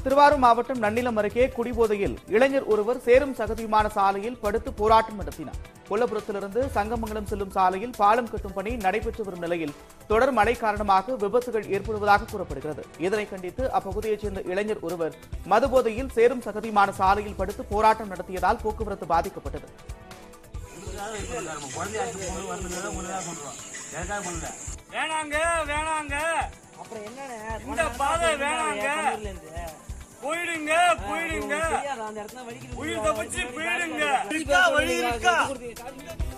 திருவாரூர் மாவட்டம் நன்னிலம் அருகே குடிபோதையில் இளைஞர் ஒருவர் சேரும் சகதியுமான சாலையில் படுத்து போராட்டம் நடத்தினார் கொல்லப்புறத்திலிருந்து சங்கமங்கலம் செல்லும் சாலையில் பாலம் கட்டும் பணி நடைபெற்று வரும் நிலையில் தொடர் மழை காரணமாக விபத்துகள் ஏற்படுவதாக கூறப்படுகிறது இதனை கண்டித்து அப்பகுதியைச் சேர்ந்த இளைஞர் ஒருவர் மதுபோதையில் சேரும் சகதியுமான சாலையில் படுத்து போராட்டம் நடத்தியதால் போக்குவரத்து பாதிக்கப்பட்டது வேணாங்க வேணாங்க அப்புறம் என்னண்ணே இந்த பாதை வேணாங்க. போயிடுங்க போயிடுங்க தெரியாதா அந்த இடத்துல வலிக்குது உயிர் தப்பிச்சு போயிடுங்க இருக்கா, வழி இருக்கா?